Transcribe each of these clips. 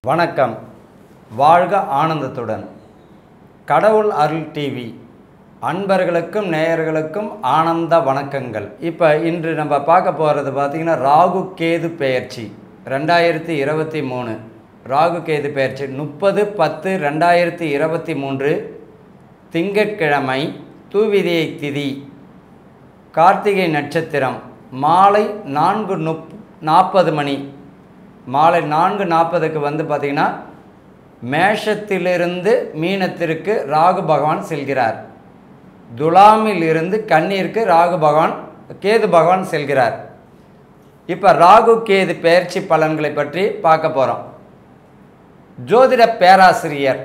வணக்கம் வாழ்க ஆனந்தத்துடன் கடவுள் அருள் டிவி அன்பர்களுக்கும் நேயர்களுக்கும் ஆனந்த வணக்கங்கள் இப்போ இன்று நம்ம பார்க்க போகிறது பார்த்திங்கன்னா ராகு கேது பெயர்ச்சி ரெண்டாயிரத்தி இருபத்தி மூணு ராகு கேது பெயர்ச்சி முப்பது பத்து ரெண்டாயிரத்தி இருபத்தி மூன்று திங்கட்கிழமை தூவிதியை திதி கார்த்திகை நட்சத்திரம் மாலை நான்கு நுப் நாற்பது மணி மாலை நான்கு நாற்பதுக்கு வந்து பார்த்திங்கன்னா மேஷத்திலிருந்து மீனத்திற்கு ராகு பகவான் செல்கிறார் துலாமில் இருந்து கண்ணீருக்கு ராகு பகவான் கேது பகவான் செல்கிறார் இப்போ ராகு கேது பெயர்ச்சி பலன்களை பற்றி பார்க்க போகிறோம் ஜோதிட பேராசிரியர்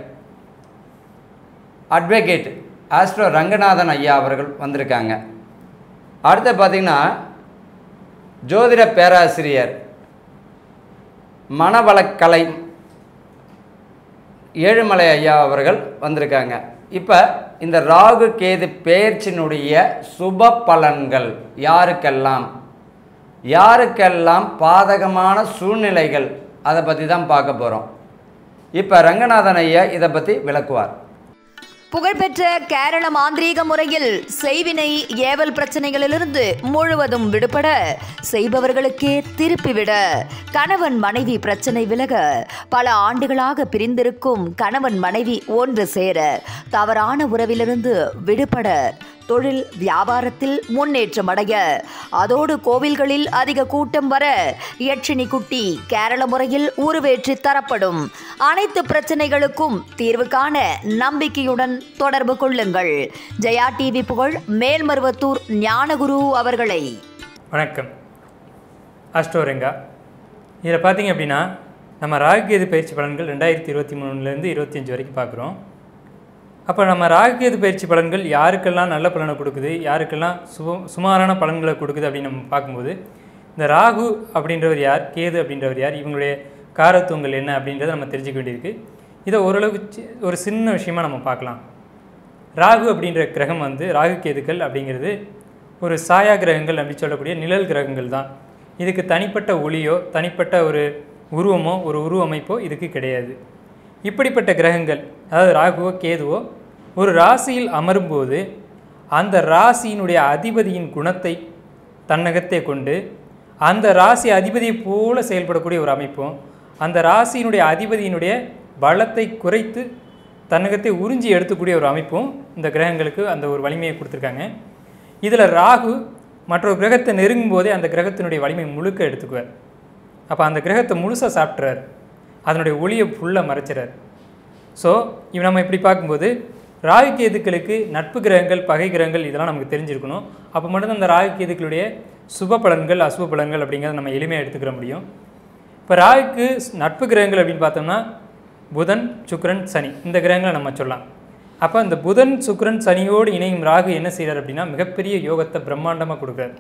அட்வொகேட் ஆஸ்ட்ரோ ரங்கநாதன் ஐயா அவர்கள் வந்திருக்காங்க அடுத்து பார்த்திங்கன்னா ஜோதிட பேராசிரியர் மனவளக்கலை ஏழுமலை ஐயா அவர்கள் வந்திருக்காங்க இப்போ இந்த ராகு கேது பெயர்ச்சியினுடைய சுப பலன்கள் யாருக்கெல்லாம் யாருக்கெல்லாம் பாதகமான சூழ்நிலைகள் அதை பற்றி தான் பார்க்க போகிறோம் இப்போ ரங்கநாதன் ஐயா இதை பற்றி விளக்குவார் புகழ்பெற்ற கேரள மாந்திரீக முறையில் செய்வினை ஏவல் பிரச்சனைகளிலிருந்து முழுவதும் விடுபட செய்பவர்களுக்கே திருப்பிவிட கணவன் மனைவி பிரச்சனை விலக பல ஆண்டுகளாக பிரிந்திருக்கும் கணவன் மனைவி ஒன்று சேர தவறான உறவிலிருந்து விடுபட தொழில் வியாபாரத்தில் முன்னேற்றம் அடைய அதோடு கோவில்களில் அதிக கூட்டம் வர யட்சினி குட்டி கேரள முறையில் உருவேற்றி தரப்படும் அனைத்து பிரச்சனைகளுக்கும் தீர்வு காண நம்பிக்கையுடன் தொடர்பு கொள்ளுங்கள் ஜெயா டிவி புகழ் மேல்மருவத்தூர் ஞானகுரு அவர்களை வணக்கம் அஸ்டோரெங்கா இதில் பார்த்தீங்க அப்படின்னா நம்ம ராகுகேது பயிற்சி பலன்கள் ரெண்டாயிரத்தி இருபத்தி மூணுலேருந்து இருபத்தஞ்சி வரைக்கும் பார்க்குறோம் அப்போ நம்ம ராகுகேது பயிற்சி பலன்கள் யாருக்கெல்லாம் நல்ல பலனை கொடுக்குது யாருக்கெல்லாம் சும சுமாரான பலன்களை கொடுக்குது அப்படின்னு நம்ம பார்க்கும்போது இந்த ராகு அப்படின்றவர் யார் கேது அப்படின்றவர் யார் இவங்களுடைய காரத்துவங்கள் என்ன அப்படின்றத நம்ம தெரிஞ்சுக்க வேண்டியிருக்கு இதை ஓரளவுக்கு சி- ஒரு சின்ன விஷயமா நம்ம பார்க்கலாம் ராகு அப்படின்ற கிரகம் வந்து ராகு கேதுக்கள் அப்படிங்கிறது ஒரு சாயா கிரகங்கள் அப்படி சொல்லக்கூடிய நிழல் கிரகங்கள் தான் இதுக்கு தனிப்பட்ட ஒளியோ தனிப்பட்ட ஒரு உருவமோ ஒரு உருவமைப்போ இதுக்கு கிடையாது இப்படிப்பட்ட கிரகங்கள் அதாவது ராகுவோ கேதுவோ ஒரு ராசியில் அமரும்போது அந்த ராசியினுடைய அதிபதியின் குணத்தை தன்னகத்தே கொண்டு அந்த ராசி அதிபதியை போல செயல்படக்கூடிய ஒரு அமைப்பும் அந்த ராசியினுடைய அதிபதியினுடைய பலத்தை குறைத்து தன்னகத்தை உறிஞ்சி எடுத்துக்கூடிய ஒரு அமைப்பும் இந்த கிரகங்களுக்கு அந்த ஒரு வலிமையை கொடுத்துருக்காங்க இதில் ராகு மற்றொரு கிரகத்தை நெருங்கும் போதே அந்த கிரகத்தினுடைய வலிமை முழுக்க எடுத்துக்குவார் அப்போ அந்த கிரகத்தை முழுசாக சாப்பிட்றாரு அதனுடைய ஒளியை ஃபுல்லாக மறைச்சிறார் ஸோ இவ நம்ம இப்படி பார்க்கும்போது ராகு கேதுக்களுக்கு நட்பு கிரகங்கள் பகை கிரகங்கள் இதெல்லாம் நமக்கு தெரிஞ்சிருக்கணும் அப்போ மட்டும்தான் அந்த ராகு கேதுக்களுடைய சுப பலன்கள் அசுப பலன்கள் அப்படிங்கிறத நம்ம எளிமையாக எடுத்துக்கிற முடியும் இப்போ ராகுக்கு நட்பு கிரகங்கள் அப்படின்னு பார்த்தோம்னா புதன் சுக்கிரன் சனி இந்த கிரகங்களை நம்ம சொல்லலாம் அப்போ இந்த புதன் சுக்கிரன் சனியோடு இணையும் ராகு என்ன செய்கிறார் அப்படின்னா மிகப்பெரிய யோகத்தை பிரம்மாண்டமாக கொடுக்குறார்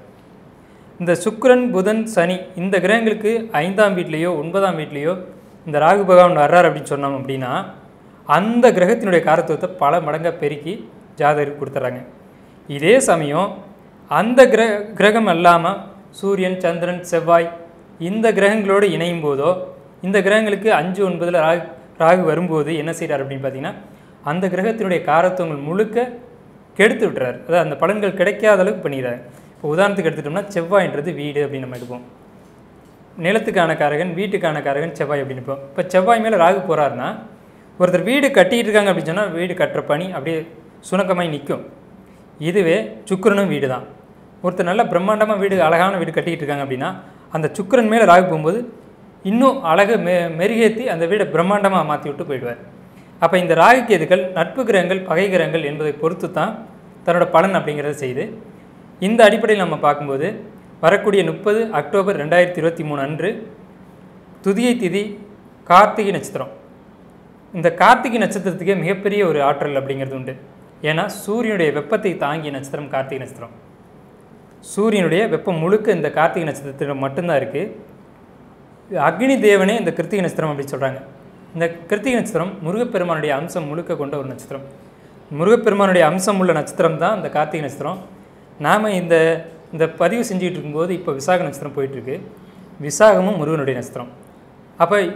இந்த சுக்கிரன் புதன் சனி இந்த கிரகங்களுக்கு ஐந்தாம் வீட்லேயோ ஒன்பதாம் வீட்லேயோ இந்த ராகு பகவான் வர்றார் அப்படின்னு சொன்னோம் அப்படின்னா அந்த கிரகத்தினுடைய காரத்துவத்தை பல மடங்காக பெருக்கி ஜாதகருக்கு கொடுத்துட்றாங்க இதே சமயம் அந்த கிர கிரகம் அல்லாமல் சூரியன் சந்திரன் செவ்வாய் இந்த கிரகங்களோடு இணையும் போதோ இந்த கிரகங்களுக்கு அஞ்சு ஒன்பதில் ராகு ராகு வரும்போது என்ன செய்கிறார் அப்படின்னு பார்த்தீங்கன்னா அந்த கிரகத்தினுடைய காரத்துவங்கள் முழுக்க கெடுத்து விட்டுறாரு அதாவது அந்த பலன்கள் கிடைக்காத அளவுக்கு பண்ணிடுறாரு இப்போ உதாரணத்துக்கு எடுத்துட்டோம்னா செவ்வாய்ன்றது வீடு அப்படின்னு நம்ம எடுப்போம் நிலத்துக்கான காரகன் வீட்டுக்கான காரகன் செவ்வாய் அப்படின்னு இருப்போம் இப்போ செவ்வாய் மேலே ராகு போகிறாருன்னா ஒருத்தர் வீடு கட்டிட்டு இருக்காங்க அப்படின்னு சொன்னால் வீடு கட்டுற பணி அப்படியே சுணக்கமாய் நிற்கும் இதுவே சுக்கிரனும் வீடு தான் ஒருத்தர் நல்ல பிரம்மாண்டமாக வீடு அழகான வீடு கட்டிக்கிட்டு இருக்காங்க அப்படின்னா அந்த சுக்கிரன் மேலே ராகு போகும்போது இன்னும் அழகை மெ மெருகேற்றி அந்த வீடை பிரம்மாண்டமாக மாற்றி விட்டு போயிடுவார் அப்போ இந்த ராகு கேதுகள் நட்பு கிரகங்கள் பகை கிரகங்கள் என்பதை பொறுத்து தான் தன்னோட பலன் அப்படிங்கிறத செய்து இந்த அடிப்படையில் நம்ம பார்க்கும்போது வரக்கூடிய முப்பது அக்டோபர் ரெண்டாயிரத்தி இருபத்தி மூணு அன்று துதியை திதி கார்த்திகை நட்சத்திரம் இந்த கார்த்திகை நட்சத்திரத்துக்கே மிகப்பெரிய ஒரு ஆற்றல் அப்படிங்கிறது உண்டு ஏன்னா சூரியனுடைய வெப்பத்தை தாங்கிய நட்சத்திரம் கார்த்திகை நட்சத்திரம் சூரியனுடைய வெப்பம் முழுக்க இந்த கார்த்திகை நட்சத்திரத்தில் மட்டும்தான் இருக்குது அக்னி தேவனே இந்த கிருத்திகை நட்சத்திரம் அப்படின்னு சொல்கிறாங்க இந்த கிருத்திகை நட்சத்திரம் முருகப்பெருமானுடைய அம்சம் முழுக்க கொண்ட ஒரு நட்சத்திரம் முருகப்பெருமானுடைய அம்சம் உள்ள நட்சத்திரம் தான் இந்த கார்த்திகை நட்சத்திரம் நாம் இந்த இந்த பதிவு செஞ்சுக்கிட்டு இருக்கும்போது இப்போ விசாக நட்சத்திரம் போயிட்டுருக்கு விசாகமும் முருகனுடைய நட்சத்திரம் அப்போ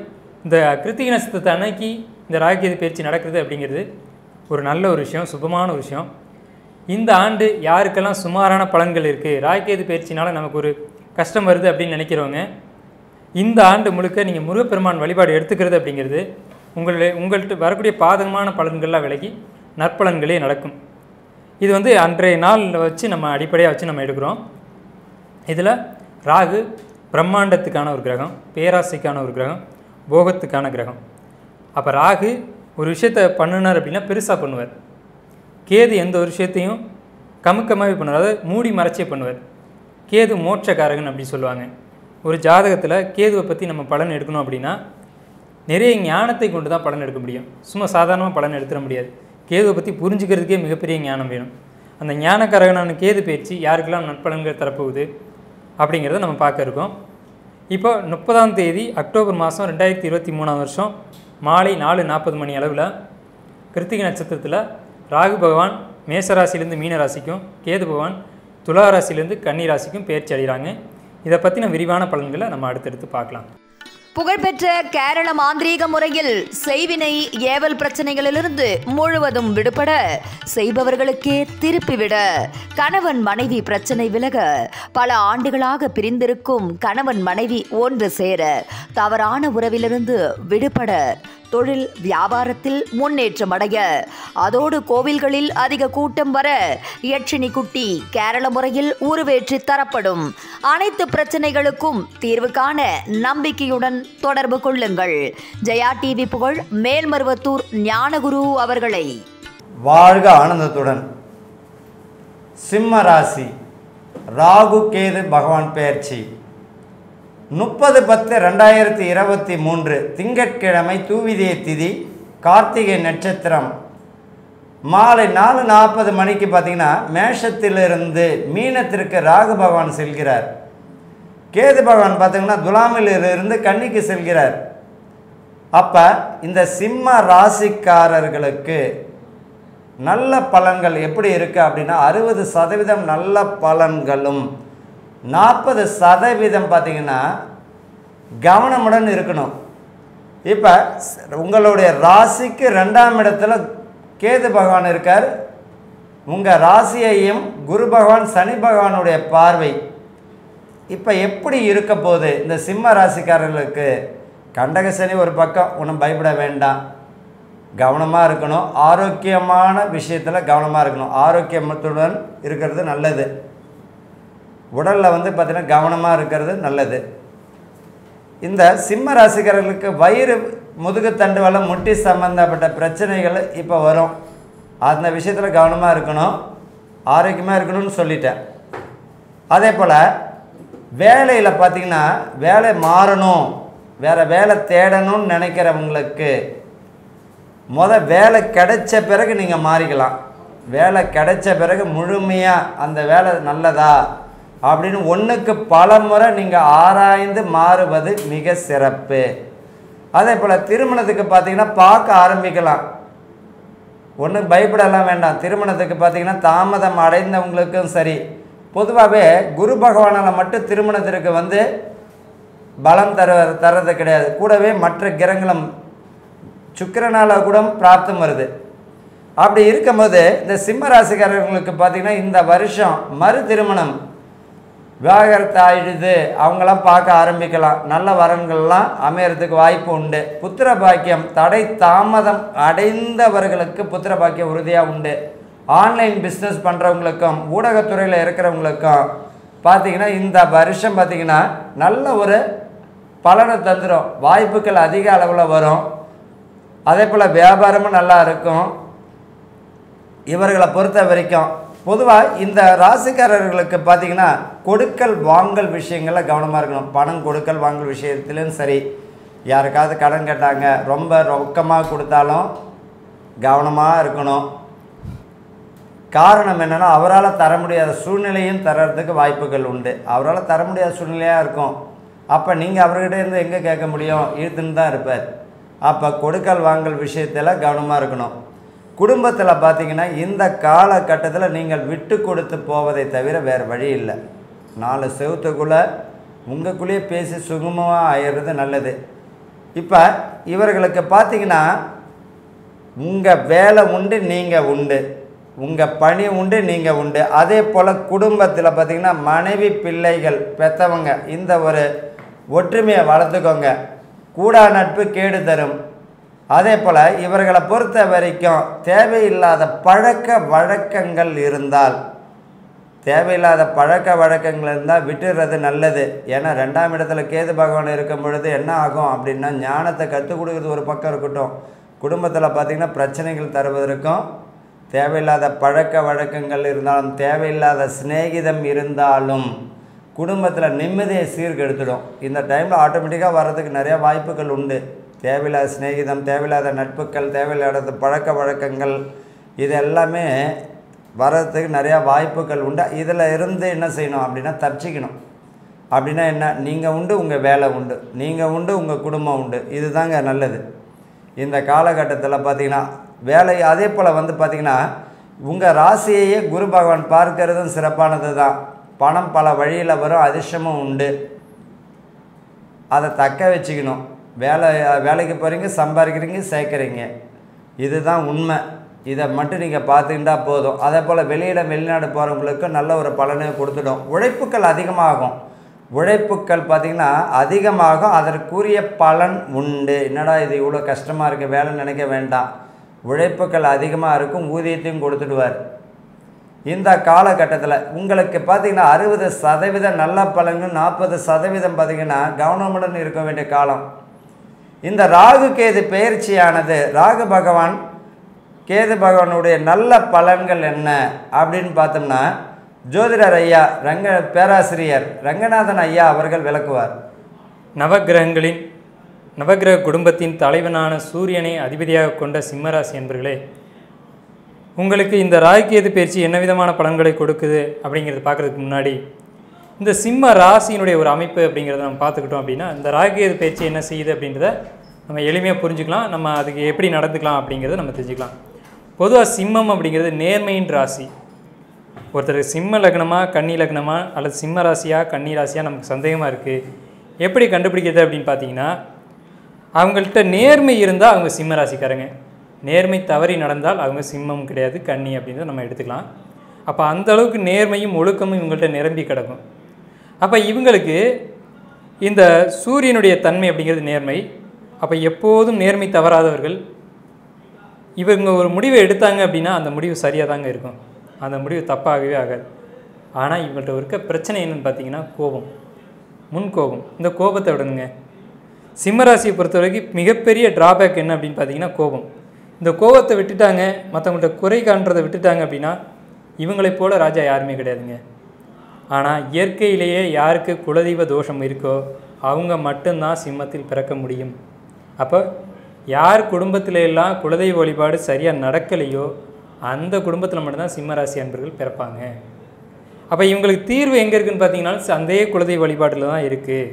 இந்த கிருத்திகை நட்சத்திரத்தை அன்னைக்கு இந்த ராகுகேது பயிற்சி நடக்கிறது அப்படிங்கிறது ஒரு நல்ல ஒரு விஷயம் சுபமான ஒரு விஷயம் இந்த ஆண்டு யாருக்கெல்லாம் சுமாரான பலன்கள் இருக்குது ராகுகேது பயிற்சினால நமக்கு ஒரு கஷ்டம் வருது அப்படின்னு நினைக்கிறவங்க இந்த ஆண்டு முழுக்க நீங்கள் முருகப்பெருமான் வழிபாடு எடுத்துக்கிறது அப்படிங்கிறது உங்களுடைய உங்கள்கிட்ட வரக்கூடிய பாதகமான பலன்கள்லாம் விலகி நற்பலன்களே நடக்கும் இது வந்து அன்றைய நாளில் வச்சு நம்ம அடிப்படையாக வச்சு நம்ம எடுக்கிறோம் இதில் ராகு பிரம்மாண்டத்துக்கான ஒரு கிரகம் பேராசைக்கான ஒரு கிரகம் போகத்துக்கான கிரகம் அப்போ ராகு ஒரு விஷயத்தை பண்ணுனார் அப்படின்னா பெருசாக பண்ணுவார் கேது எந்த ஒரு விஷயத்தையும் கமுக்கமாகவே பண்ணுவார் அதாவது மூடி மறைச்சே பண்ணுவார் கேது மோட்சக்காரகன் அப்படி சொல்லுவாங்க ஒரு ஜாதகத்தில் கேதுவை பற்றி நம்ம பலன் எடுக்கணும் அப்படின்னா நிறைய ஞானத்தை கொண்டு தான் பலன் எடுக்க முடியும் சும்மா சாதாரணமாக பலன் எடுத்துட முடியாது கேதுவை பற்றி புரிஞ்சுக்கிறதுக்கே மிகப்பெரிய ஞானம் வேணும் அந்த ஞானக்காரகனான கேது பயிற்சி யாருக்கெல்லாம் நற்பலன்கள் தரப்போகுது அப்படிங்கிறத நம்ம பார்க்க இருக்கோம் இப்போ முப்பதாம் தேதி அக்டோபர் மாதம் ரெண்டாயிரத்தி இருபத்தி மூணாம் வருஷம் மாலை நாலு நாற்பது மணி அளவில் கிருத்திகை நட்சத்திரத்தில் ராகு பகவான் மேசராசிலேருந்து மீன ராசிக்கும் கேது பகவான் துலா ராசியிலேருந்து கன்னி ராசிக்கும் பெயர்ச்சி அடைகிறாங்க இதை பற்றின விரிவான பலன்களை நம்ம அடுத்தடுத்து பார்க்கலாம் புகழ்பெற்ற கேரள மாந்திரீக முறையில் செய்வினை ஏவல் பிரச்சனைகளிலிருந்து முழுவதும் விடுபட செய்பவர்களுக்கே திருப்பிவிட கணவன் மனைவி பிரச்சனை விலக பல ஆண்டுகளாக பிரிந்திருக்கும் கணவன் மனைவி ஒன்று சேர தவறான உறவிலிருந்து விடுபட தொழில் வியாபாரத்தில் முன்னேற்றம் அடைய அதோடு கோவில்களில் அதிக கூட்டம் வர யட்சினி குட்டி கேரள முறையில் உருவேற்றி தரப்படும் அனைத்து பிரச்சனைகளுக்கும் தீர்வு காண நம்பிக்கையுடன் தொடர்பு கொள்ளுங்கள் ஜெயா டிவி புகழ் மேல்மருவத்தூர் ஞானகுரு அவர்களை வாழ்க ஆனந்தத்துடன் சிம்ம ராசி ராகு கேது பகவான் பெயர்ச்சி முப்பது பத்து ரெண்டாயிரத்தி இருபத்தி மூன்று திங்கட்கிழமை தூவிதிய திதி கார்த்திகை நட்சத்திரம் மாலை நாலு நாற்பது மணிக்கு பார்த்தீங்கன்னா மேஷத்திலிருந்து மீனத்திற்கு ராகு பகவான் செல்கிறார் கேது பகவான் பார்த்தீங்கன்னா துலாமிலிருந்து கன்னிக்கு செல்கிறார் அப்போ இந்த சிம்ம ராசிக்காரர்களுக்கு நல்ல பலன்கள் எப்படி இருக்குது அப்படின்னா அறுபது சதவீதம் நல்ல பலன்களும் நாற்பது சதவீதம் பார்த்தீங்கன்னா கவனமுடன் இருக்கணும் இப்போ உங்களுடைய ராசிக்கு ரெண்டாம் இடத்துல கேது பகவான் இருக்கார் உங்கள் ராசியையும் குரு பகவான் சனி பகவானுடைய பார்வை இப்போ எப்படி இருக்க போகுது இந்த சிம்ம ராசிக்காரர்களுக்கு கண்டக சனி ஒரு பக்கம் ஒன்றும் பயப்பட வேண்டாம் கவனமாக இருக்கணும் ஆரோக்கியமான விஷயத்தில் கவனமாக இருக்கணும் ஆரோக்கியத்துடன் இருக்கிறது நல்லது உடலில் வந்து பார்த்திங்கன்னா கவனமாக இருக்கிறது நல்லது இந்த சிம்ம ராசிக்காரர்களுக்கு வயிறு முதுகுத்தண்டு வளம் முட்டி சம்மந்தப்பட்ட பிரச்சனைகள் இப்போ வரும் அந்த விஷயத்தில் கவனமாக இருக்கணும் ஆரோக்கியமாக இருக்கணும்னு சொல்லிட்டேன் அதே போல் வேலையில் பார்த்திங்கன்னா வேலை மாறணும் வேறு வேலை தேடணும்னு நினைக்கிறவங்களுக்கு முத வேலை கிடைச்ச பிறகு நீங்கள் மாறிக்கலாம் வேலை கிடைச்ச பிறகு முழுமையாக அந்த வேலை நல்லதா அப்படின்னு ஒன்றுக்கு பல முறை நீங்கள் ஆராய்ந்து மாறுவது மிக சிறப்பு அதே போல் திருமணத்துக்கு பார்த்தீங்கன்னா பார்க்க ஆரம்பிக்கலாம் ஒன்றும் பயப்படலாம் வேண்டாம் திருமணத்துக்கு பார்த்தீங்கன்னா தாமதம் அடைந்தவங்களுக்கும் சரி பொதுவாகவே குரு பகவானால் மட்டும் திருமணத்திற்கு வந்து பலம் தர தர்றது கிடையாது கூடவே மற்ற கிரகங்களும் சுக்கிரனால கூட பிராப்தம் வருது அப்படி இருக்கும்போது இந்த சிம்ம ராசிக்காரர்களுக்கு பார்த்தீங்கன்னா இந்த வருஷம் மறு திருமணம் விவாகரத்து ஆயிடுது அவங்களாம் பார்க்க ஆரம்பிக்கலாம் நல்ல வரன்கள்லாம் அமையறதுக்கு வாய்ப்பு உண்டு புத்திர பாக்கியம் தடை தாமதம் அடைந்தவர்களுக்கு புத்திர பாக்கியம் உறுதியாக உண்டு ஆன்லைன் பிஸ்னஸ் பண்ணுறவங்களுக்கும் ஊடகத்துறையில் இருக்கிறவங்களுக்கும் பார்த்தீங்கன்னா இந்த வருஷம் பார்த்தீங்கன்னா நல்ல ஒரு பலனை தந்துடும் வாய்ப்புகள் அதிக அளவில் வரும் அதே போல் வியாபாரமும் நல்லா இருக்கும் இவர்களை பொறுத்த வரைக்கும் பொதுவாக இந்த ராசிக்காரர்களுக்கு பார்த்தீங்கன்னா கொடுக்கல் வாங்கல் விஷயங்களில் கவனமாக இருக்கணும் பணம் கொடுக்கல் வாங்கல் விஷயத்துலையும் சரி யாருக்காவது கடன் கேட்டாங்க ரொம்ப ரொக்கமாக கொடுத்தாலும் கவனமாக இருக்கணும் காரணம் என்னென்னா அவரால் தர முடியாத சூழ்நிலையும் தர்றதுக்கு வாய்ப்புகள் உண்டு அவரால் தர முடியாத சூழ்நிலையாக இருக்கும் அப்போ நீங்கள் அவர்கிட்ட இருந்து எங்கே கேட்க முடியும் இழுத்துன்னு தான் இருப்பார் அப்போ கொடுக்கல் வாங்கல் விஷயத்தில் கவனமாக இருக்கணும் குடும்பத்தில் பார்த்தீங்கன்னா இந்த காலகட்டத்தில் நீங்கள் விட்டு கொடுத்து போவதை தவிர வேறு வழி இல்லை நாலு செவத்துக்குள்ளே உங்களுக்குள்ளேயே பேசி சுகமாக ஆயிடுறது நல்லது இப்போ இவர்களுக்கு பார்த்தீங்கன்னா உங்கள் வேலை உண்டு நீங்கள் உண்டு உங்கள் பணி உண்டு நீங்கள் உண்டு அதே போல் குடும்பத்தில் பார்த்தீங்கன்னா மனைவி பிள்ளைகள் பெற்றவங்க இந்த ஒரு ஒற்றுமையை வளர்த்துக்கோங்க கூடா நட்பு கேடு தரும் அதே போல் இவர்களை பொறுத்த வரைக்கும் தேவையில்லாத பழக்க வழக்கங்கள் இருந்தால் தேவையில்லாத பழக்க வழக்கங்கள் இருந்தால் விட்டுறது நல்லது ஏன்னா ரெண்டாம் இடத்துல கேது பகவான் இருக்கும் பொழுது என்ன ஆகும் அப்படின்னா ஞானத்தை கற்றுக் கொடுக்குறது ஒரு பக்கம் இருக்கட்டும் குடும்பத்தில் பார்த்திங்கன்னா பிரச்சனைகள் தருவதற்கும் தேவையில்லாத பழக்க வழக்கங்கள் இருந்தாலும் தேவையில்லாத சிநேகிதம் இருந்தாலும் குடும்பத்தில் நிம்மதியை சீர்கெடுத்துடும் இந்த டைமில் ஆட்டோமேட்டிக்காக வர்றதுக்கு நிறைய வாய்ப்புகள் உண்டு தேவையில்லாத சிநேகிதம் தேவையில்லாத நட்புகள் தேவையில்லாத பழக்க வழக்கங்கள் இது எல்லாமே வர்றதுக்கு நிறையா வாய்ப்புகள் உண்டு இதில் இருந்து என்ன செய்யணும் அப்படின்னா தப்பிச்சிக்கணும் அப்படின்னா என்ன நீங்கள் உண்டு உங்கள் வேலை உண்டு நீங்கள் உண்டு உங்கள் குடும்பம் உண்டு இதுதாங்க நல்லது இந்த காலகட்டத்தில் பார்த்தீங்கன்னா வேலை அதே போல் வந்து பார்த்திங்கன்னா உங்கள் ராசியையே குரு பகவான் பார்க்கறதும் சிறப்பானது தான் பணம் பல வழியில் வரும் அதிர்ஷ்டமும் உண்டு அதை தக்க வச்சுக்கணும் வேலை வேலைக்கு போகிறீங்க சம்பாதிக்கிறீங்க சேர்க்குறீங்க இதுதான் உண்மை இதை மட்டும் நீங்கள் பார்த்துக்கிட்டா போதும் அதே போல் வெளியிட வெளிநாடு போகிறவங்களுக்கும் நல்ல ஒரு பலனை கொடுத்துடும் உழைப்புக்கள் அதிகமாகும் உழைப்புக்கள் பார்த்திங்கன்னா அதிகமாகும் அதற்குரிய பலன் உண்டு என்னடா இது இவ்வளோ கஷ்டமாக இருக்குது வேலை நினைக்க வேண்டாம் உழைப்புக்கள் அதிகமாக இருக்கும் ஊதியத்தையும் கொடுத்துடுவார் இந்த காலகட்டத்தில் உங்களுக்கு பார்த்தீங்கன்னா அறுபது சதவீதம் நல்ல பலன்கள் நாற்பது சதவீதம் பார்த்தீங்கன்னா கவனமுடன் இருக்க வேண்டிய காலம் இந்த ராகு கேது பெயர்ச்சியானது ராகு பகவான் கேது பகவானுடைய நல்ல பலன்கள் என்ன அப்படின்னு பார்த்தோம்னா ஜோதிடர் ஐயா ரங்க பேராசிரியர் ரங்கநாதன் ஐயா அவர்கள் விளக்குவார் நவக்கிரகங்களின் நவக்கிரக குடும்பத்தின் தலைவனான சூரியனை அதிபதியாக கொண்ட சிம்மராசி என்பர்களே உங்களுக்கு இந்த ராகுகேது பயிற்சி என்ன விதமான பலன்களை கொடுக்குது அப்படிங்கிறத பார்க்குறதுக்கு முன்னாடி இந்த சிம்ம ராசியினுடைய ஒரு அமைப்பு அப்படிங்கிறத நம்ம பார்த்துக்கிட்டோம் அப்படின்னா இந்த ராகுகேது பயிற்சி என்ன செய்யுது அப்படின்றத நம்ம எளிமையாக புரிஞ்சுக்கலாம் நம்ம அதுக்கு எப்படி நடந்துக்கலாம் அப்படிங்கிறத நம்ம தெரிஞ்சுக்கலாம் பொதுவாக சிம்மம் அப்படிங்கிறது நேர்மையின் ராசி ஒருத்தர் சிம்ம லக்னமா கன்னி லக்னமா அல்லது சிம்ம ராசியா கன்னி ராசியா நமக்கு சந்தேகமாக இருக்குது எப்படி கண்டுபிடிக்கிறது அப்படின்னு பார்த்தீங்கன்னா அவங்கள்ட்ட நேர்மை இருந்தால் அவங்க சிம்ம ராசிக்காரங்க நேர்மை தவறி நடந்தால் அவங்க சிம்மம் கிடையாது கன்னி அப்படின்றத நம்ம எடுத்துக்கலாம் அப்போ அந்த அளவுக்கு நேர்மையும் ஒழுக்கமும் இவங்கள்ட்ட நிரம்பி கிடக்கும் அப்போ இவங்களுக்கு இந்த சூரியனுடைய தன்மை அப்படிங்கிறது நேர்மை அப்போ எப்போதும் நேர்மை தவறாதவர்கள் இவங்க ஒரு முடிவை எடுத்தாங்க அப்படின்னா அந்த முடிவு சரியாக தாங்க இருக்கும் அந்த முடிவு தப்பாகவே ஆகாது ஆனால் இவங்கள்ட்ட இருக்க பிரச்சனை என்னன்னு பார்த்தீங்கன்னா கோபம் முன் கோபம் இந்த கோபத்தை விடணுங்க சிம்மராசியை பொறுத்த வரைக்கும் மிகப்பெரிய டிராபேக் என்ன அப்படின்னு பார்த்தீங்கன்னா கோபம் இந்த கோபத்தை விட்டுட்டாங்க மற்றவங்கள்ட்ட குறை காண்றதை விட்டுட்டாங்க அப்படின்னா இவங்களைப் போல ராஜா யாருமே கிடையாதுங்க ஆனால் இயற்கையிலேயே யாருக்கு குலதெய்வ தோஷம் இருக்கோ அவங்க மட்டும்தான் சிம்மத்தில் பிறக்க முடியும் அப்போ யார் குடும்பத்தில எல்லாம் குலதெய்வ வழிபாடு சரியாக நடக்கலையோ அந்த குடும்பத்தில் மட்டும்தான் சிம்மராசி அன்பர்கள் பிறப்பாங்க அப்போ இவங்களுக்கு தீர்வு எங்கே இருக்குன்னு பார்த்தீங்கன்னா அதே குலதெய்வ வழிபாட்டில் தான் இருக்குது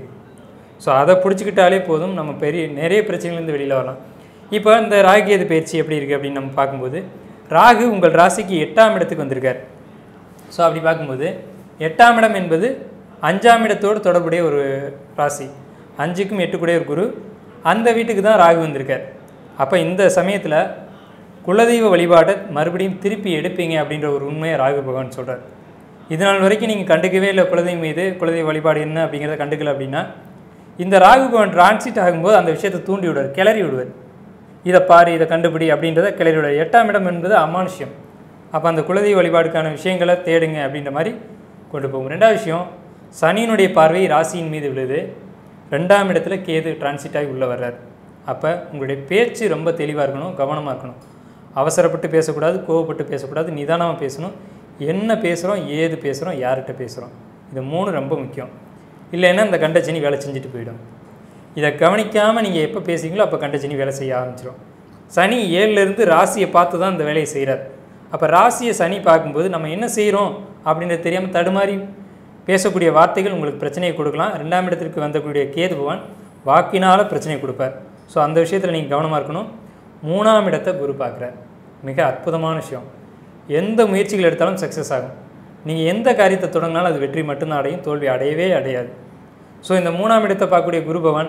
ஸோ அதை பிடிச்சிக்கிட்டாலே போதும் நம்ம பெரிய நிறைய பிரச்சனைலேருந்து வெளியில் வரலாம் இப்போ இந்த ராகியது பயிற்சி எப்படி இருக்குது அப்படின்னு நம்ம பார்க்கும்போது ராகு உங்கள் ராசிக்கு எட்டாம் இடத்துக்கு வந்திருக்கார் ஸோ அப்படி பார்க்கும்போது எட்டாம் இடம் என்பது அஞ்சாம் இடத்தோடு தொடர்புடைய ஒரு ராசி அஞ்சுக்கும் எட்டுக்குடைய ஒரு குரு அந்த வீட்டுக்கு தான் ராகு வந்திருக்கார் அப்போ இந்த சமயத்தில் குலதெய்வ வழிபாட்டை மறுபடியும் திருப்பி எடுப்பீங்க அப்படின்ற ஒரு உண்மையை ராகு பகவான் சொல்கிறார் இது நாள் வரைக்கும் நீங்கள் கண்டுக்கவே இல்லை குலதெய்வம் மீது குலதெய்வ வழிபாடு என்ன அப்படிங்கிறத கண்டுக்கல அப்படின்னா இந்த ராகு பகவான் டிரான்சிட் ஆகும்போது அந்த விஷயத்தை தூண்டி விடுவார் கிளறி விடுவார் இதை பாரு இதை கண்டுபிடி அப்படின்றத கிளறி விடுவார் எட்டாம் இடம் என்பது அமானுஷ்யம் அப்போ அந்த குலதெய்வ வழிபாடுக்கான விஷயங்களை தேடுங்க அப்படின்ற மாதிரி கொண்டு போகும் ரெண்டாவது விஷயம் சனியினுடைய பார்வை ராசியின் மீது விழுது ரெண்டாம் இடத்துல கேது டிரான்சிட் ஆகி உள்ளே வர்றார் அப்போ உங்களுடைய பேச்சு ரொம்ப தெளிவாக இருக்கணும் கவனமாக இருக்கணும் அவசரப்பட்டு பேசக்கூடாது கோவப்பட்டு பேசக்கூடாது நிதானமாக பேசணும் என்ன பேசுகிறோம் ஏது பேசுகிறோம் யார்கிட்ட பேசுகிறோம் இது மூணு ரொம்ப முக்கியம் இல்லைன்னா இந்த கண்டச்சனி வேலை செஞ்சுட்டு போயிடும் இதை கவனிக்காமல் நீங்கள் எப்போ பேசுறீங்களோ அப்போ கண்டச்சனி வேலை செய்ய ஆரம்பிச்சிடும் சனி ஏழுலேருந்து ராசியை பார்த்து தான் இந்த வேலையை செய்கிறார் அப்போ ராசியை சனி பார்க்கும்போது நம்ம என்ன செய்கிறோம் அப்படின்றது தெரியாமல் தடுமாறி பேசக்கூடிய வார்த்தைகள் உங்களுக்கு பிரச்சனையை கொடுக்கலாம் ரெண்டாம் இடத்திற்கு வந்தக்கூடிய கேது பகவான் வாக்கினால் பிரச்சனையை கொடுப்பார் ஸோ அந்த விஷயத்தில் நீங்கள் கவனமாக இருக்கணும் மூணாம் இடத்தை குரு பார்க்குறார் மிக அற்புதமான விஷயம் எந்த முயற்சிகள் எடுத்தாலும் சக்ஸஸ் ஆகும் நீங்கள் எந்த காரியத்தை தொடங்கினாலும் அது வெற்றி மட்டும்தான் அடையும் தோல்வி அடையவே அடையாது ஸோ இந்த மூணாம் இடத்தை பார்க்கக்கூடிய குரு பகவான்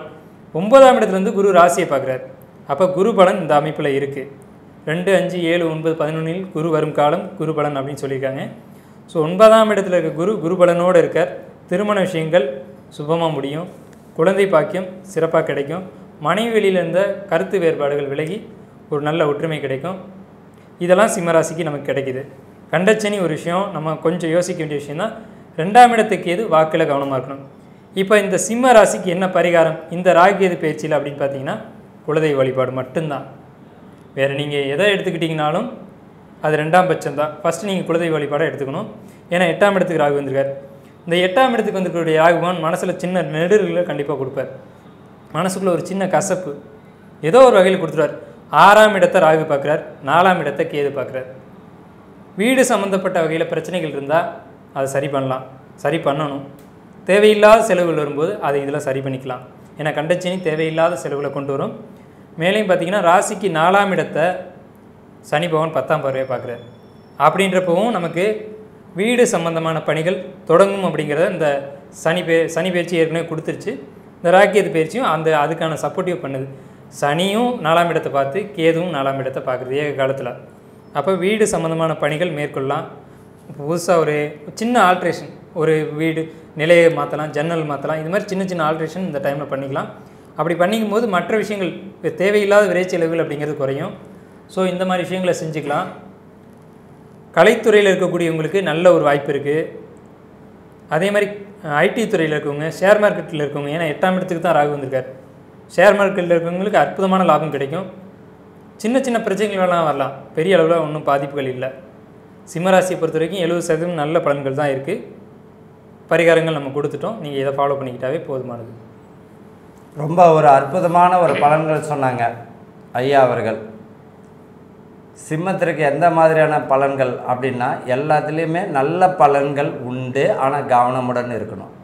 ஒன்பதாம் இடத்துலேருந்து குரு ராசியை பார்க்குறாரு அப்போ குரு பலன் இந்த அமைப்பில் இருக்குது ரெண்டு அஞ்சு ஏழு ஒன்பது பதினொன்றில் குரு வரும் காலம் குரு பலன் அப்படின்னு சொல்லியிருக்காங்க ஸோ ஒன்பதாம் இடத்துல இருக்க குரு குரு பலனோடு இருக்கார் திருமண விஷயங்கள் சுபமாக முடியும் குழந்தை பாக்கியம் சிறப்பாக கிடைக்கும் மனைவி வெளியில் இருந்த கருத்து வேறுபாடுகள் விலகி ஒரு நல்ல ஒற்றுமை கிடைக்கும் இதெல்லாம் சிம்மராசிக்கு நமக்கு கிடைக்குது கண்டச்சனி ஒரு விஷயம் நம்ம கொஞ்சம் யோசிக்க வேண்டிய விஷயம் தான் ரெண்டாம் இடத்துக்கு எது வாக்கில் கவனமாக இருக்கணும் இப்போ இந்த சிம்ம ராசிக்கு என்ன பரிகாரம் இந்த ராகியது பயிற்சியில் அப்படின்னு பார்த்தீங்கன்னா குலதெய்வ வழிபாடு மட்டும்தான் வேறு நீங்கள் எதை எடுத்துக்கிட்டிங்கனாலும் அது ரெண்டாம் பட்சம் தான் ஃபஸ்ட்டு நீங்கள் குலதெய்வ வழிபாடை எடுத்துக்கணும் ஏன்னா எட்டாம் இடத்துக்கு ராகு வந்திருக்கார் இந்த எட்டாம் இடத்துக்கு வந்திருக்கக்கூடிய ராகுவான் மனசில் சின்ன நெடுகளை கண்டிப்பாக கொடுப்பார் மனசுக்குள்ளே ஒரு சின்ன கசப்பு ஏதோ ஒரு வகையில் கொடுத்துருவார் ஆறாம் இடத்தை ராகு பார்க்குறார் நாலாம் இடத்தை கேது பார்க்குறார் வீடு சம்மந்தப்பட்ட வகையில் பிரச்சனைகள் இருந்தால் அதை சரி பண்ணலாம் சரி பண்ணணும் தேவையில்லாத செலவுகள் வரும்போது அதை இதில் சரி பண்ணிக்கலாம் ஏன்னா கண்டச்சனி தேவையில்லாத செலவுகளை கொண்டு வரும் மேலேயும் பார்த்தீங்கன்னா ராசிக்கு நாலாம் இடத்தை சனி பகவான் பத்தாம் பார்வையை பார்க்குறாரு அப்படின்றப்பவும் நமக்கு வீடு சம்பந்தமான பணிகள் தொடங்கும் அப்படிங்கிறத இந்த சனி பே சனி பயிற்சி ஏற்கனவே கொடுத்துருச்சு இந்த ராக்கியது பயிற்சியும் அந்த அதுக்கான சப்போர்ட்டிவ் பண்ணுது சனியும் நாலாம் இடத்தை பார்த்து கேதுவும் நாலாம் இடத்தை பார்க்குறது ஏக காலத்தில் அப்போ வீடு சம்மந்தமான பணிகள் மேற்கொள்ளலாம் புதுசாக ஒரு சின்ன ஆல்ட்ரேஷன் ஒரு வீடு நிலையை மாற்றலாம் ஜன்னல் மாற்றலாம் இது மாதிரி சின்ன சின்ன ஆல்ட்ரேஷன் இந்த டைமில் பண்ணிக்கலாம் அப்படி பண்ணிக்கும் போது மற்ற விஷயங்கள் தேவையில்லாத விரைச்செலவுகள் அப்படிங்கிறது குறையும் ஸோ இந்த மாதிரி விஷயங்களை செஞ்சுக்கலாம் கலைத்துறையில் இருக்கக்கூடியவங்களுக்கு நல்ல ஒரு வாய்ப்பு இருக்குது அதே மாதிரி ஐடி துறையில் இருக்கவங்க ஷேர் மார்க்கெட்டில் இருக்கவங்க ஏன்னா எட்டாம் இடத்துக்கு தான் ராகு வந்திருக்கார் ஷேர் மார்க்கெட்டில் இருக்கவங்களுக்கு அற்புதமான லாபம் கிடைக்கும் சின்ன சின்ன பிரச்சனைகள்லாம் வரலாம் பெரிய அளவில் ஒன்றும் பாதிப்புகள் இல்லை சிம்மராசியை பொறுத்த வரைக்கும் எழுபது சதவீதம் நல்ல பலன்கள் தான் இருக்குது பரிகாரங்கள் நம்ம கொடுத்துட்டோம் நீங்கள் இதை ஃபாலோ பண்ணிக்கிட்டாவே போதுமானது ரொம்ப ஒரு அற்புதமான ஒரு பலன்கள் சொன்னாங்க ஐயா அவர்கள் சிம்மத்திற்கு எந்த மாதிரியான பலன்கள் அப்படின்னா எல்லாத்துலேயுமே நல்ல பலன்கள் உண்டு ஆனால் கவனமுடன் இருக்கணும்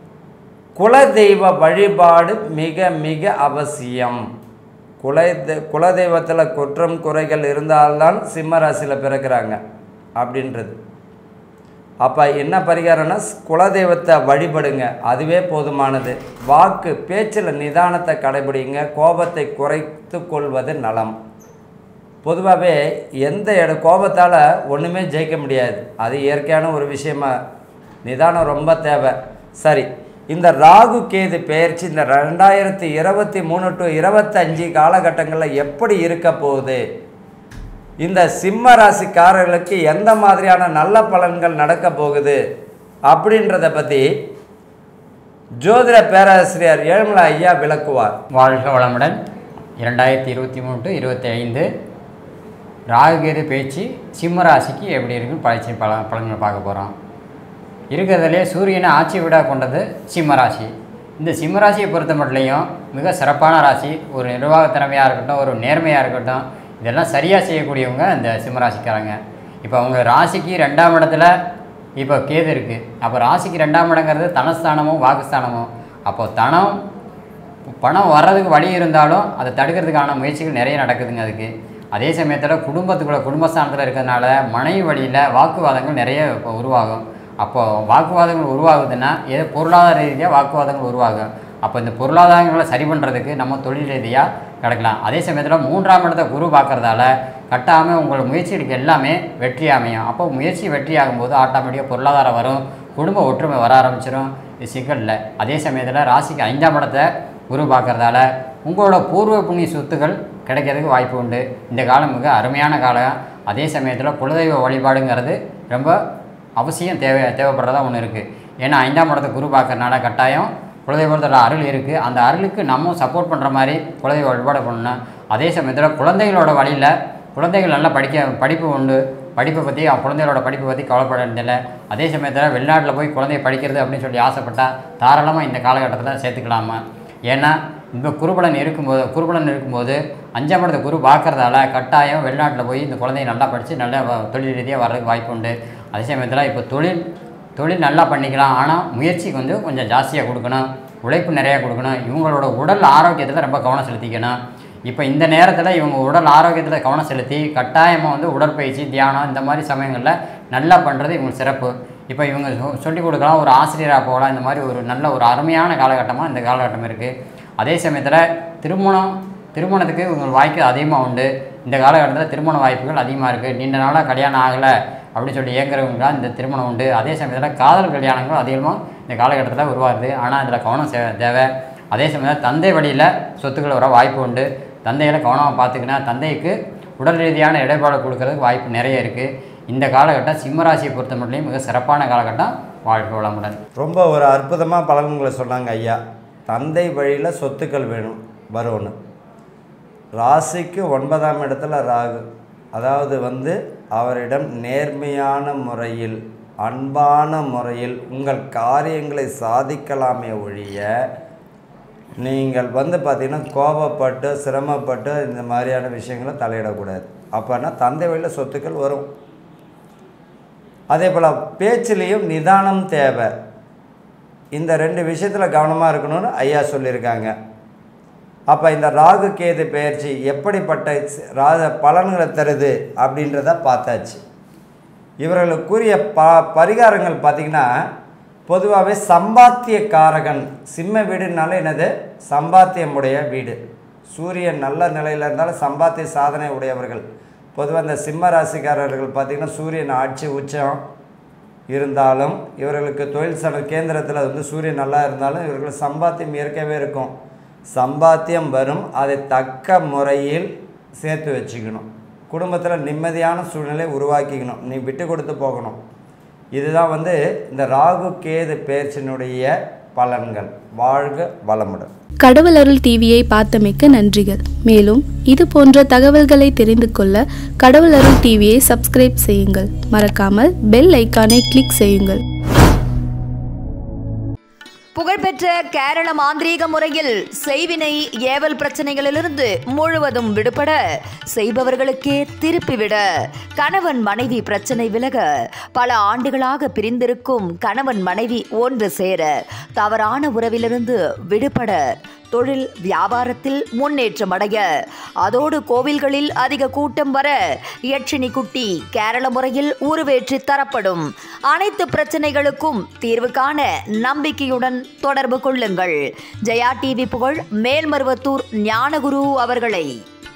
குலதெய்வ வழிபாடு மிக மிக அவசியம் குல குலதெய்வத்தில் குற்றம் குறைகள் இருந்தால்தான் சிம்ம ராசியில் பிறக்கிறாங்க அப்படின்றது அப்போ என்ன பரிகாரம்னா குலதெய்வத்தை வழிபடுங்க அதுவே போதுமானது வாக்கு பேச்சில் நிதானத்தை கடைபிடிங்க கோபத்தை குறைத்து கொள்வது நலம் பொதுவாகவே எந்த இட கோபத்தால் ஒன்றுமே ஜெயிக்க முடியாது அது இயற்கையான ஒரு விஷயமா நிதானம் ரொம்ப தேவை சரி இந்த ராகு கேது பெயர்ச்சி இந்த ரெண்டாயிரத்தி இருபத்தி மூணு டு இருபத்தஞ்சி காலகட்டங்களில் எப்படி இருக்க போகுது இந்த சிம்ம ராசிக்காரர்களுக்கு எந்த மாதிரியான நல்ல பலன்கள் நடக்க போகுது அப்படின்றத பற்றி ஜோதிட பேராசிரியர் ஏழுமலை ஐயா விளக்குவார் வாழ்க வளமுடன் இரண்டாயிரத்தி இருபத்தி மூணு டு இருபத்தி ஐந்து ராகுகேது பேச்சு சிம்ம ராசிக்கு எப்படி இருக்குன்னு பயிற்சி பல பலன்களை பார்க்க போகிறோம் இருக்கிறதுலே சூரியனை ஆட்சி விடா கொண்டது சிம்ம ராசி இந்த சிம்ம ராசியை பொறுத்த மட்டும் மிக சிறப்பான ராசி ஒரு நிர்வாக திறமையாக இருக்கட்டும் ஒரு நேர்மையாக இருக்கட்டும் இதெல்லாம் சரியாக செய்யக்கூடியவங்க இந்த சிம்ம ராசிக்காரங்க இப்போ அவங்க ராசிக்கு ரெண்டாம் இடத்துல இப்போ கேது இருக்குது அப்போ ராசிக்கு ரெண்டாம் இடங்கிறது தனஸ்தானமும் வாக்குஸ்தானமும் அப்போ தனம் பணம் வர்றதுக்கு வழி இருந்தாலும் அதை தடுக்கிறதுக்கான முயற்சிகள் நிறைய நடக்குதுங்க அதுக்கு அதே சமயத்தில் குடும்பத்துக்குள்ள குடும்பஸ்தானத்தில் இருக்கிறதுனால மனைவி வழியில் வாக்குவாதங்கள் நிறைய இப்போ உருவாகும் அப்போது வாக்குவாதங்கள் உருவாகுதுன்னா ஏதோ பொருளாதார ரீதியாக வாக்குவாதங்கள் உருவாகும் அப்போ இந்த பொருளாதாரங்களை சரி பண்ணுறதுக்கு நம்ம தொழில் ரீதியாக கிடக்கலாம் அதே சமயத்தில் மூன்றாம் இடத்த குரு பார்க்கறதால கட்டாமல் உங்களோட முயற்சிகளுக்கு எல்லாமே வெற்றி அமையும் அப்போ முயற்சி வெற்றி ஆகும்போது ஆட்டோமேட்டிக்காக பொருளாதாரம் வரும் குடும்ப ஒற்றுமை வர ஆரம்பிச்சிடும் இது சிக்கல் இல்லை அதே சமயத்தில் ராசிக்கு ஐந்தாம் இடத்தை குரு பார்க்கறதால உங்களோட பூர்வ புண்ணிய சொத்துக்கள் கிடைக்கிறதுக்கு வாய்ப்பு உண்டு இந்த காலம் மிக அருமையான காலம் அதே சமயத்தில் குலதெய்வ வழிபாடுங்கிறது ரொம்ப அவசியம் தேவை தேவைப்படுறதா ஒன்று இருக்குது ஏன்னா ஐந்தாம் இடத்தை குரு பார்க்கறனால கட்டாயம் குலதெய்வத்தோட அருள் இருக்குது அந்த அருளுக்கு நம்ம சப்போர்ட் பண்ணுற மாதிரி குலதெய்வ வழிபாடு பண்ணணும் அதே சமயத்தில் குழந்தைகளோட வழியில் குழந்தைகள் நல்லா படிக்க படிப்பு உண்டு படிப்பை பற்றி குழந்தைகளோட படிப்பை பற்றி கவலைப்பட வேண்டியதில்லை அதே சமயத்தில் வெளிநாட்டில் போய் குழந்தைய படிக்கிறது அப்படின்னு சொல்லி ஆசைப்பட்டால் தாராளமாக இந்த காலகட்டத்தில் சேர்த்துக்கலாமா ஏன்னா இந்த குருபலன் இருக்கும்போது குருபலன் இருக்கும்போது அஞ்சாம் இடத்த குரு பார்க்கறதால கட்டாயம் வெளிநாட்டில் போய் இந்த குழந்தைய நல்லா படித்து நல்ல வ- தொழில் ரீதியாக வர்றதுக்கு வாய்ப்பு உண்டு அதே சமயத்தில் இப்போ தொழில் தொழில் நல்லா பண்ணிக்கலாம் ஆனால் முயற்சிக்கு வந்து கொஞ்சம் ஜாஸ்தியாக கொடுக்கணும் உழைப்பு நிறையா கொடுக்கணும் இவங்களோட உடல் ஆரோக்கியத்தில் ரொம்ப கவனம் செலுத்திக்கணும் இப்போ இந்த நேரத்தில் இவங்க உடல் ஆரோக்கியத்தில் கவனம் செலுத்தி கட்டாயமாக வந்து உடற்பயிற்சி தியானம் இந்த மாதிரி சமயங்களில் நல்லா பண்ணுறது இவங்க சிறப்பு இப்போ இவங்க சொ- சொல்லிக் கொடுக்கலாம் ஒரு ஆசிரியராக போகலாம் இந்த மாதிரி ஒரு நல்ல ஒரு அருமையான காலகட்டமாக இந்த காலகட்டம் இருக்குது அதே சமயத்தில் திருமணம் திருமணத்துக்கு உங்கள் வாய்ப்பு அதிகமாக உண்டு இந்த காலகட்டத்தில் திருமண வாய்ப்புகள் அதிகமாக இருக்குது நீண்ட நாளாக கல்யாணம் ஆகலை அப்படின்னு சொல்லி இயங்குறவங்களாம் இந்த திருமணம் உண்டு அதே சமயத்தில் காதல் கல்யாணங்களும் அதிகமாக இந்த காலகட்டத்தில் உருவாகுது ஆனால் இதில் கவனம் சே- தேவை அதே சமயத்தில் தந்தை வழியில் சொத்துக்கள் வர வாய்ப்பு உண்டு தந்தைகளை கவனமாக பார்த்துக்கினா தந்தைக்கு உடல் ரீதியான இடைப்பாடு கொடுக்கறதுக்கு வாய்ப்பு நிறைய இருக்குது இந்த காலகட்டம் சிம்மராசியை பொறுத்த மட்டும் மிக சிறப்பான காலகட்டம் வாழ்க்கை வளமுடன் ரொம்ப ஒரு அற்புதமாக பலன்களை சொன்னாங்க ஐயா தந்தை வழியில் சொத்துக்கள் வேணும் வரும்னு ராசிக்கு ஒன்பதாம் இடத்துல ராகு அதாவது வந்து அவரிடம் நேர்மையான முறையில் அன்பான முறையில் உங்கள் காரியங்களை சாதிக்கலாமே ஒழிய நீங்கள் வந்து பார்த்தீங்கன்னா கோபப்பட்டு சிரமப்பட்டு இந்த மாதிரியான விஷயங்களை தலையிடக்கூடாது அப்போனா தந்தை வழியில் சொத்துக்கள் வரும் அதே போல் பேச்சிலையும் நிதானம் தேவை இந்த ரெண்டு விஷயத்தில் கவனமாக இருக்கணும்னு ஐயா சொல்லியிருக்காங்க அப்போ இந்த ராகு கேது பெயர்ச்சி எப்படிப்பட்ட ஸ்- ராஜ பலன்களை தருது அப்படின்றத பார்த்தாச்சு இவர்களுக்குரிய ப பரிகாரங்கள் பார்த்திங்கன்னா பொதுவாகவே சம்பாத்திய காரகன் சிம்ம வீடுனால என்னது சம்பாத்தியமுடைய வீடு சூரியன் நல்ல நிலையில் இருந்தாலும் சம்பாத்திய சாதனை உடையவர்கள் பொதுவாக இந்த சிம்ம ராசிக்காரர்கள் பார்த்திங்கன்னா சூரியன் ஆட்சி உச்சம் இருந்தாலும் இவர்களுக்கு தொழில் சன கேந்திரத்தில் வந்து சூரியன் நல்லா இருந்தாலும் இவர்கள் சம்பாத்தியம் இயற்கவே இருக்கும் சம்பாத்தியம் வரும் அதை தக்க முறையில் சேர்த்து வச்சுக்கணும் குடும்பத்தில் நிம்மதியான சூழ்நிலை உருவாக்கிக்கணும் நீ விட்டு கொடுத்து போகணும் இதுதான் வந்து இந்த ராகு கேது பேர்ச்சினுடைய பலன்கள் வாழ்க வளமுடன் கடவுள் அருள் டிவியை பார்த்தமைக்க நன்றிகள் மேலும் இது போன்ற தகவல்களை தெரிந்து கொள்ள கடவுள் அருள் டிவியை சப்ஸ்கிரைப் செய்யுங்கள் மறக்காமல் பெல் ஐக்கானை கிளிக் செய்யுங்கள் புகழ்பெற்ற கேரள மாந்திரீக முறையில் செய்வினை ஏவல் பிரச்சனைகளிலிருந்து முழுவதும் விடுபட செய்பவர்களுக்கே திருப்பிவிட கணவன் மனைவி பிரச்சனை விலக பல ஆண்டுகளாக பிரிந்திருக்கும் கணவன் மனைவி ஒன்று சேர தவறான உறவிலிருந்து விடுபட தொழில் வியாபாரத்தில் முன்னேற்றம் அடைய அதோடு கோவில்களில் அதிக கூட்டம் வர யட்சினி குட்டி கேரள முறையில் உருவேற்றி தரப்படும் அனைத்து பிரச்சனைகளுக்கும் தீர்வு காண நம்பிக்கையுடன் தொடர்பு கொள்ளுங்கள் ஜெயா டிவி புகழ் மேல்மருவத்தூர் ஞானகுரு அவர்களை